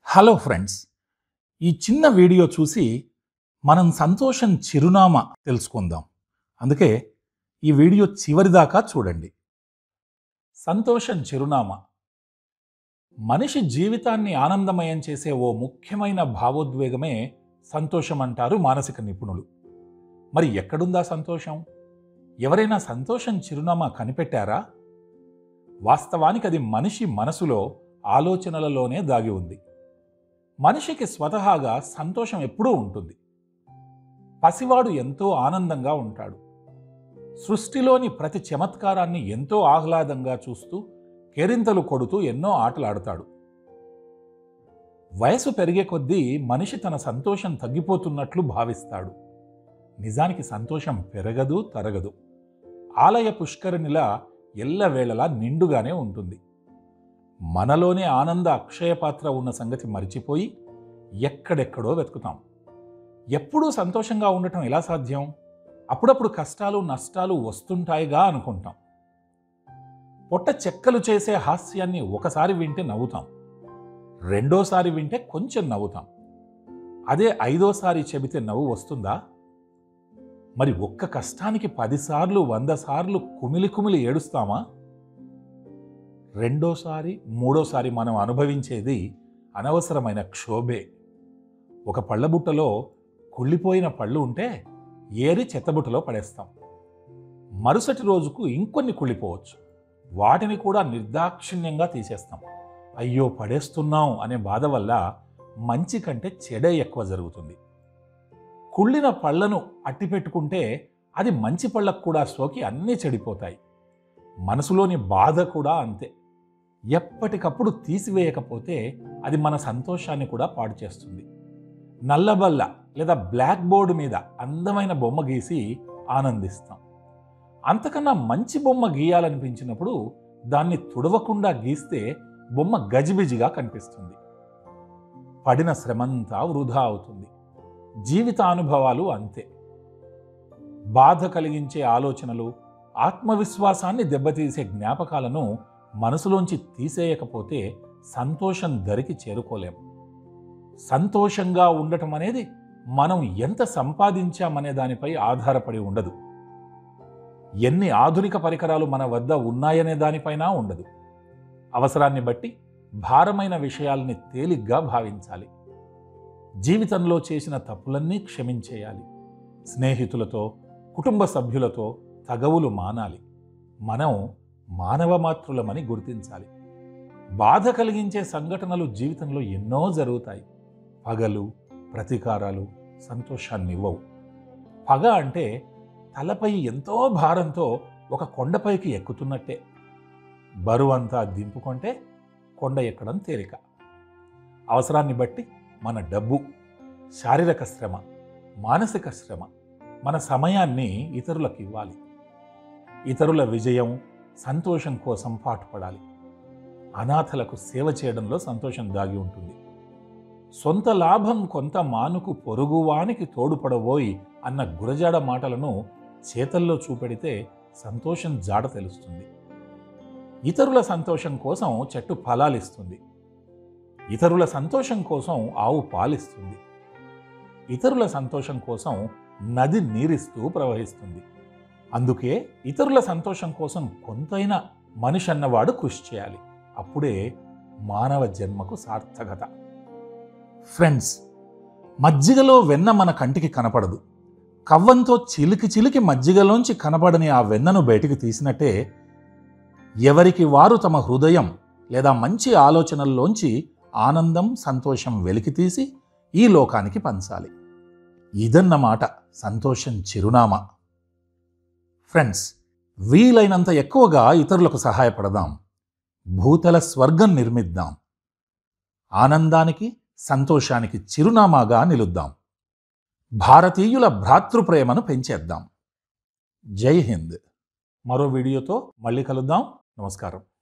hello friends ఈ చిన్న video చూసి మనం సంతోషం చిరునామా తెలుసుకుందాం అందుకే ఈ వీడియో చివరి దాకా చూడండి సంతోషం చిరునామా మనిషి జీవితాన్ని ఆనందమయం చేసే ఓ ముఖ్యమైన భావోద్వేగమే సంతోషం అంటారు మానసిక నిపుణులు మరి ఎక్కడుందా సంతోషం ఎవరైనా సంతోషం చిరునామా కనిపెట్టారా వాస్తవానికి అది మనిషి మనసులో ఆలోచనలలోనే దాగి ఉంది మనిషికి స్వతహాగా సంతోషం ఎప్పుడూ ఉంటుంది పసివాడు ఎంతో ఆనందంగా ఉంటాడు సృష్టిలోని ప్రతి చమత్కారాన్ని ఎంతో ఆహ్లాదంగా చూస్తూ కేరింతలు కొడుతూ ఎన్నో ఆటలాడతాడు వయసు పెరిగే కొద్దీ మనిషి తన సంతోషం తగ్గిపోతున్నట్లు భావిస్తాడు నిజానికి సంతోషం పెరగదు తరగదు ఆలయ పుష్కరిణిలా ఎల్లవేళలా నిండుగానే ఉంటుంది మనలోనే ఆనంద అక్షయపాత్ర ఉన్న సంగతి మరిచిపోయి ఎక్కడెక్కడో వెతుకుతాం ఎప్పుడూ సంతోషంగా ఉండటం ఎలా సాధ్యం అప్పుడప్పుడు కష్టాలు నష్టాలు వస్తుంటాయిగా అనుకుంటాం పొట్ట చెక్కలు చేసే హాస్యాన్ని ఒకసారి వింటే నవ్వుతాం రెండోసారి వింటే కొంచెం నవ్వుతాం అదే ఐదోసారి చెబితే నవ్వు వస్తుందా మరి ఒక్క కష్టానికి పదిసార్లు వంద సార్లు కుమిలి కుమిలి ఏడుస్తామా రెండోసారి మూడోసారి మనం అనుభవించేది అనవసరమైన క్షోభే ఒక పళ్ళబుట్టలో కుళ్ళిపోయిన పళ్ళు ఉంటే ఏరి చెత్తబుట్టలో పడేస్తాం మరుసటి రోజుకు ఇంకొన్ని కుళ్ళిపోవచ్చు వాటిని కూడా నిర్దాక్షిణ్యంగా తీసేస్తాం అయ్యో పడేస్తున్నాం అనే బాధ వల్ల మంచి కంటే చెడే ఎక్కువ జరుగుతుంది కుళ్ళిన పళ్ళను అట్టిపెట్టుకుంటే అది మంచి పళ్ళకు కూడా సోకి అన్నీ చెడిపోతాయి మనసులోని బాధ కూడా అంతే ఎప్పటికప్పుడు తీసివేయకపోతే అది మన సంతోషాన్ని కూడా పాడు చేస్తుంది నల్లబల్ల లేదా బ్లాక్ బోర్డు మీద అందమైన బొమ్మ గీసి ఆనందిస్తాం అంతకన్నా మంచి బొమ్మ గీయాలనిపించినప్పుడు దాన్ని తుడవకుండా గీస్తే బొమ్మ గజిబిజిగా కనిపిస్తుంది పడిన శ్రమంతా వృధా అవుతుంది జీవితానుభవాలు అంతే బాధ కలిగించే ఆలోచనలు ఆత్మవిశ్వాసాన్ని దెబ్బతీసే జ్ఞాపకాలను మనసులోంచి తీసేయకపోతే సంతోషం ధరికి చేరుకోలేం సంతోషంగా ఉండటం అనేది మనం ఎంత సంపాదించామనే దానిపై ఆధారపడి ఉండదు ఎన్ని ఆధునిక పరికరాలు మన వద్ద ఉన్నాయనే దానిపైన ఉండదు అవసరాన్ని బట్టి భారమైన విషయాల్ని తేలిగ్గా భావించాలి జీవితంలో చేసిన తప్పులన్నీ క్షమించేయాలి స్నేహితులతో కుటుంబ సభ్యులతో తగవులు మానాలి మనం మానవ మాతృలమని గుర్తించాలి బాధ కలిగించే సంఘటనలు జీవితంలో ఎన్నో జరుగుతాయి పగలు ప్రతీకారాలు సంతోషాన్ని ఇవ్వవు పగ అంటే తలపై ఎంతో భారంతో ఒక కొండపైకి ఎక్కుతున్నట్టే బరువంతా దింపుకుంటే కొండ ఎక్కడం తేలిక అవసరాన్ని బట్టి మన డబ్బు శారీరక శ్రమ మానసిక శ్రమ మన సమయాన్ని ఇతరులకు ఇవ్వాలి ఇతరుల విజయం సంతోషం కోసం పాటుపడాలి అనాథలకు సేవ చేయడంలో సంతోషం దాగి ఉంటుంది సొంత లాభం కొంత మానుకు పొరుగువానికి తోడుపడబోయి అన్న గురజాడ మాటలను చేతల్లో చూపెడితే సంతోషం జాడ తెలుస్తుంది ఇతరుల సంతోషం కోసం చెట్టు ఫలాలిస్తుంది ఇతరుల సంతోషం కోసం ఆవు పాలిస్తుంది ఇతరుల సంతోషం కోసం నది నీరిస్తూ ప్రవహిస్తుంది అందుకే ఇతరుల సంతోషం కోసం కొంతైనా మనిషి అన్నవాడు కృషి చేయాలి అప్పుడే మానవ జన్మకు సార్థకత ఫ్రెండ్స్ మజ్జిగలో వెన్న మన కంటికి కనపడదు కవ్వంతో చిలికి చిలికి మజ్జిగలోంచి కనపడని ఆ వెన్నను బయటికి తీసినట్టే ఎవరికి వారు తమ హృదయం లేదా మంచి ఆలోచనల్లోంచి ఆనందం సంతోషం వెలికితీసి ఈ లోకానికి పంచాలి ఇదన్నమాట సంతోషం చిరునామా ఫ్రెండ్స్ వీలైనంత ఎక్కువగా ఇతరులకు సహాయపడదాం భూతల స్వర్గం నిర్మిద్దాం ఆనందానికి సంతోషానికి చిరునామాగా నిలుద్దాం భారతీయుల భ్రాతృప్రేమను పెంచేద్దాం జై హింద్ మరో వీడియోతో మళ్ళీ కలుద్దాం నమస్కారం